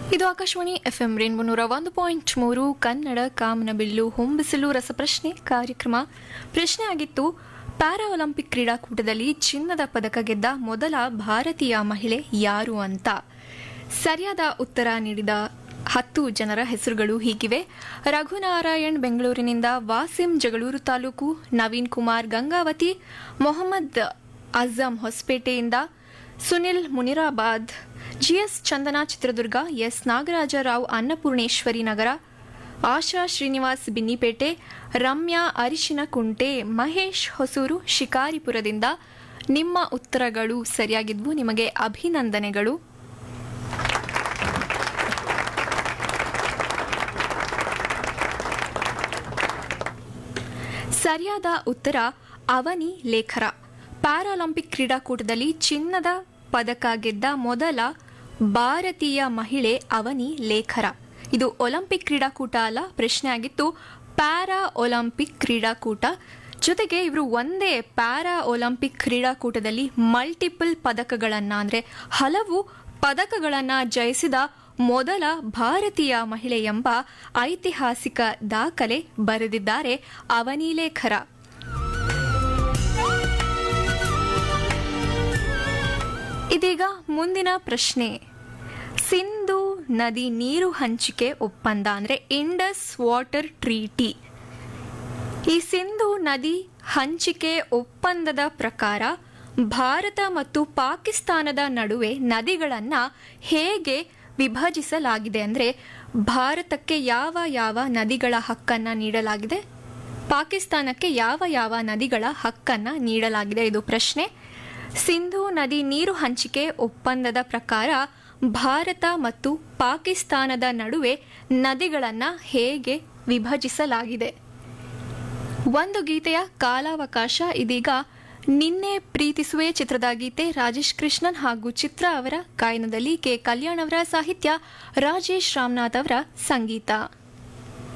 ಇದು Akashvani F M rainbow ನೂರ ಒಂದು ಪಾಯಿಂಟ್ ಮೂರು ಕನ್ನಡ ಕಾಮನಬಿಲ್ಲು ಹೊಂಬಿಸಲು ರಸಪ್ರಶ್ನೆ ಕಾರ್ಯಕ್ರಮ ಪ್ರಶ್ನೆ ಆಗಿತ್ತು ಪ್ಯಾರಾ ಒಲಿಂಪಿಕ್ ಕ್ರೀಡಾಕೂಟದಲ್ಲಿ ಚಿನ್ನದ ಪದಕ ಗೆದ್ದ ಮೊದಲ ಭಾರತೀಯ ಮಹಿಳೆ ಯಾರು ಅಂತ ಸರಿಯಾದ ಉತ್ತರ ನೀಡಿದ ಹತ್ತು ಜನರ ಹೆಸರುಗಳು ಹೀಗಿವೆ ರಘುನಾರಾಯಣ್ ಬೆಂಗಳೂರಿನಿಂದ ವಾಸಿಂ ಜಗಳೂರು ತಾಲೂಕು ನವೀನ್ ಕುಮಾರ್ ಗಂಗಾವತಿ ಮೊಹಮ್ಮದ್ ಅಜಂ ಹೊಸಪೇಟೆಯಿಂದ ಸುನಿಲ್ ಮುನಿರಾಬಾದ್ ಜಿಎಸ್ ಚಂದನ ಚಿತ್ರದುರ್ಗ ಎಸ್ ನಾಗರಾಜರಾವ್ ಅನ್ನಪೂರ್ಣೇಶ್ವರಿ ನಗರ ಆಶಾ ಶ್ರೀನಿವಾಸ್ ಬಿನ್ನಿಪೇಟೆ ರಮ್ಯಾ ಅರಿಶಿನ ಕುಂಟೆ ಮಹೇಶ್ ಹೊಸೂರು ಶಿಕಾರಿಪುರದಿಂದ ನಿಮ್ಮ ಉತ್ತರಗಳು ಸರಿಯಾಗಿದ್ವು ನಿಮಗೆ ಅಭಿನಂದನೆಗಳು ಸರಿಯಾದ ಉತ್ತರ ಅವನಿ ಲೇಖರ ಪ್ಯಾರಾಲಿಂಪಿಕ್ ಕ್ರೀಡಾಕೂಟದಲ್ಲಿ ಚಿನ್ನದ ಪದಕ ಗೆದ್ದ ಮೊದಲ ಭಾರತೀಯ ಮಹಿಳೆ ಅವನಿ ಲೇಖರ ಇದು ಒಲಿಂಪಿಕ್ ಕ್ರೀಡಾಕೂಟ ಅಲ್ಲ ಪ್ರಶ್ನೆ ಆಗಿತ್ತು ಪ್ಯಾರಾ ಒಲಿಂಪಿಕ್ ಕ್ರೀಡಾಕೂಟ ಜೊತೆಗೆ ಇವರು ಒಂದೇ ಪ್ಯಾರಾ ಒಲಿಂಪಿಕ್ ಕ್ರೀಡಾಕೂಟದಲ್ಲಿ ಮಲ್ಟಿಪಲ್ ಪದಕಗಳನ್ನ ಅಂದ್ರೆ ಹಲವು ಪದಕಗಳನ್ನ ಜಯಿಸಿದ ಮೊದಲ ಭಾರತೀಯ ಮಹಿಳೆ ಎಂಬ ಐತಿಹಾಸಿಕ ದಾಖಲೆ ಬರೆದಿದ್ದಾರೆ ಅವನಿಲೇಖರ ಇದೀಗ ಮುಂದಿನ ಪ್ರಶ್ನೆ ಸಿಂಧು ನದಿ ನೀರು ಹಂಚಿಕೆ ಒಪ್ಪಂದ ಅಂದ್ರೆ ಇಂಡಸ್ ವಾಟರ್ ಟ್ರೀಟಿ ಈ ಸಿಂಧು ನದಿ ಹಂಚಿಕೆ ಒಪ್ಪಂದದ ಪ್ರಕಾರ ಭಾರತ ಮತ್ತು ಪಾಕಿಸ್ತಾನದ ನಡುವೆ ನದಿಗಳನ್ನ ಹೇಗೆ ವಿಭಜಿಸಲಾಗಿದೆ ಅಂದ್ರೆ ಭಾರತಕ್ಕೆ ಯಾವ ಯಾವ ನದಿಗಳ ಹಕ್ಕನ್ನ ನೀಡಲಾಗಿದೆ ಪಾಕಿಸ್ತಾನಕ್ಕೆ ಯಾವ ಯಾವ ನದಿಗಳ ಹಕ್ಕನ್ನ ನೀಡಲಾಗಿದೆ ಇದು ಪ್ರಶ್ನೆ ಸಿಂಧು ನದಿ ನೀರು ಹಂಚಿಕೆ ಒಪ್ಪಂದದ ಪ್ರಕಾರ ಭಾರತ ಮತ್ತು ಪಾಕಿಸ್ತಾನದ ನಡುವೆ ನದಿಗಳನ್ನ ಹೇಗೆ ವಿಭಜಿಸಲಾಗಿದೆ ಒಂದು ಗೀತೆಯ ಕಾಲಾವಕಾಶ ಇದೀಗ ನಿನ್ನೆ ಪ್ರೀತಿಸುವೆ ಚಿತ್ರದ ಗೀತೆ ರಾಜೇಶ್ ಕೃಷ್ಣನ್ ಹಾಗೂ ಚಿತ್ರ ಅವರ ಗಾಯನದಲ್ಲಿ ಕೆ ಕಲ್ಯಾಣ್ ಅವರ ಸಾಹಿತ್ಯ ರಾಜೇಶ್ ರಾಮನಾಥ್ ಅವರ ಸಂಗೀತ